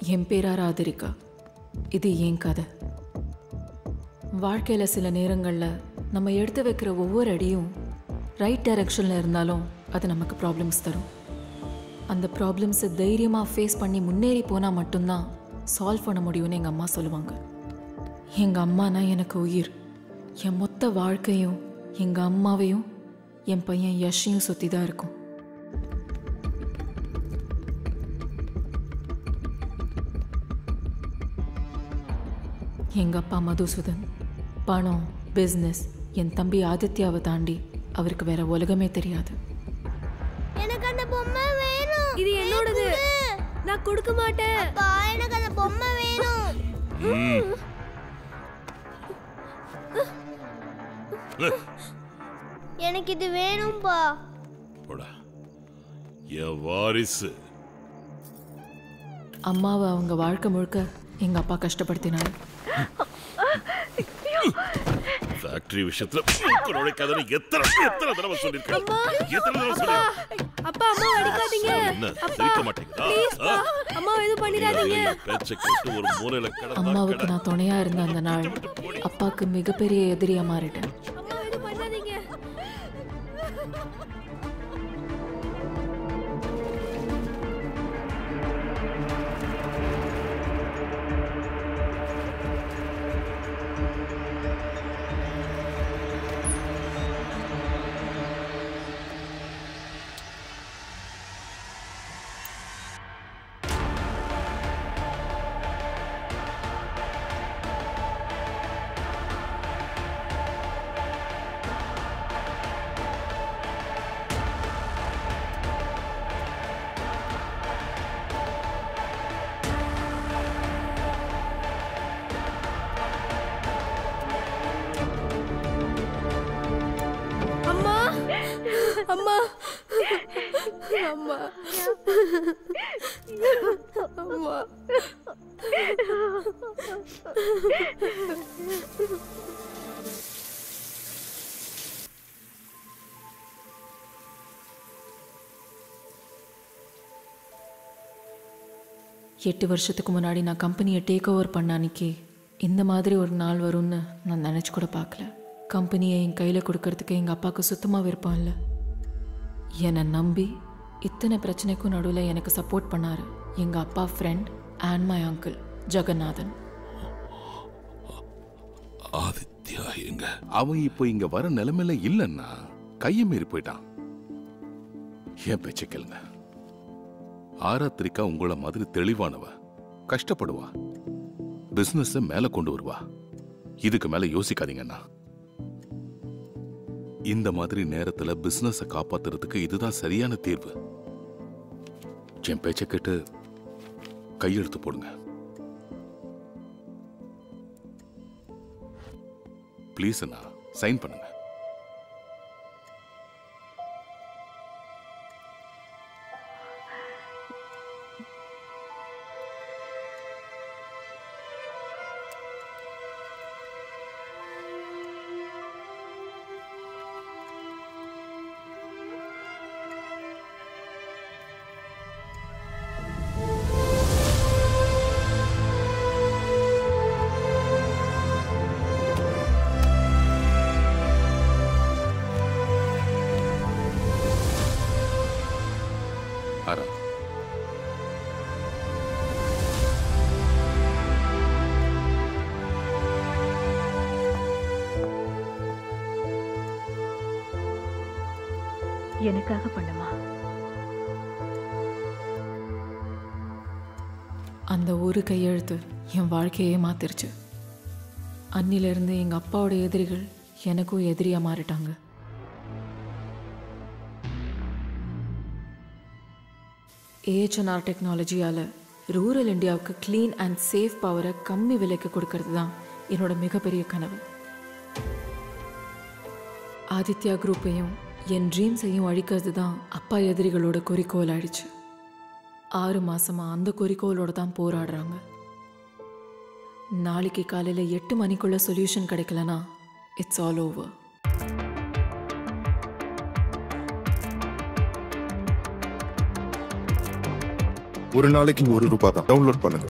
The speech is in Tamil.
என் பேரா ராதிரிகா இது ஏன் கதை வாழ்க்கையில் சில நேரங்களில் நம்ம எடுத்து வைக்கிற ஒவ்வொரு அடியும் ரைட் டைரக்ஷனில் இருந்தாலும் அது நமக்கு ப்ராப்ளம்ஸ் தரும் அந்த ப்ராப்ளம்ஸை தைரியமாக ஃபேஸ் பண்ணி முன்னேறி போனால் மட்டும்தான் சால்வ் பண்ண முடியும்னு எங்கள் அம்மா சொல்லுவாங்க எங்கள் அம்மானா எனக்கு உயிர் என் மொத்த வாழ்க்கையும் எங்கள் அம்மாவையும் என் பையன் யஷையும் சுற்றி தான் இருக்கும் எங்கள் அப்பா மதுசூதன் பணம் பிஸ்னஸ் என் தம்பி ஆதித்யாவை தாண்டி அவருக்கு வேற உலகமே தெரியாது எனக்கு அந்த பொம்மை வேணும் இது என்னோடது நான் கொடுக்க மாட்டேன் அப்பா எனக்கு அந்த பொம்மை வேணும் எனக்கு இது வேணும்பா போடா என் வாரிசு அம்மாவை அவங்க வாழ்க்கை முழுக்க எங்கள் அப்பா கஷ்டப்படுத்தினாரு ஃபேக்டரி விஷயத்துல மூக்கு நுழைக்காதன்னு எத்தனை எத்தனை தடவை சொல்லிருக்கேன் எத்தனை தடவை சொல்லிருக்கேன் அப்பா அம்மா அடிக்காதீங்க என்ன சிரிக்க மாட்டேங்குதா ஆ? அம்மா எதுவும் பண்ணிடாதீங்க என் பேச்சை கேட்டு ஒரு மூலையில கிடந்தா அம்மாவுக்கு நான் துணையாக இருந்த அந்த நாள் அப்பாவுக்கு மிகப்பெரிய எதிரியாக மாறிட்டேன் அம்மா எதுவும் பண்ணாதீங்க அம்மா அம்மா அம்மா அம்மா எட்டு வருஷத்துக்கு முன்னாடி நான் கம்பெனியை டேக் ஓவர் பண்ண அன்னைக்கு இந்த மாதிரி ஒரு நாள் வரும்னு நான் நினச்சி கூட பார்க்கல கம்பெனியை என் கையில் கொடுக்கறதுக்கு எங்கள் அப்பாவுக்கு சுத்தமாக விருப்பம் இல்லை என்னை நம்பி இத்தனை பிரச்சனைக்கும் நடுவில் எனக்கு சப்போர்ட் பண்ணார் எங்கள் அப்பா friend and my uncle Jeganathan Aditya எங்க அவன் இப்போ இங்க வர நிலைமையில இல்லைன்னா கையை மீறி போயிட்டான் ஏன் பேச்ச கேளுங்க ஆராத்திரிக்கா உங்கள மாதிரி தெளிவானவ கஷ்டப்படுவா பிசினஸ் மேல கொண்டு வருவா இதுக்கு மேல யோசிக்காதீங்கண்ணா இந்த மாதிரி நேரத்துல பிசினஸ காப்பாத்துறதுக்கு இதுதான் சரியான தீர்வு என் பேச்ச கேட்டு கையெழுத்து போடுங்க ப்ளீஸ் அண்ணா சைன் பண்ணுங்க ஆரா எனக்காக பண்ணுமா அந்த ஒரு கையெழுத்து என் வாழ்க்கையே மாத்திருச்சு அன்னிலிருந்து எங்கள் அப்பாவோட எதிரிகள் எனக்கும் எதிரியாக மாறிட்டாங்க ஏஹெச்என்ஆர் டெக்னாலஜியால் ரூரல் இந்தியாவுக்கு க்ளீன் அண்ட் சேஃப் பவரை கம்மி விலைக்கு கொடுக்கறது தான் என்னோட மிகப்பெரிய கனவு ஆதித்யா குரூப்பையும் என் ட்ரீம்ஸையும் அழிக்கிறது தான் அப்பா எதிரிகளோட குறிக்கோள் ஆயிடுச்சு ஆறு மாசமா அந்த குறிக்கோளோட தான் போராடுறாங்க நாளைக்கு காலையில் எட்டு மணிக்குள்ள சொல்யூஷன் கிடைக்கலனா இட்ஸ் ஆல் ஓவர் ஒரு நாளைக்கு ஒரு ரூபாய் தான் டவுன்லோட் பண்ணுங்க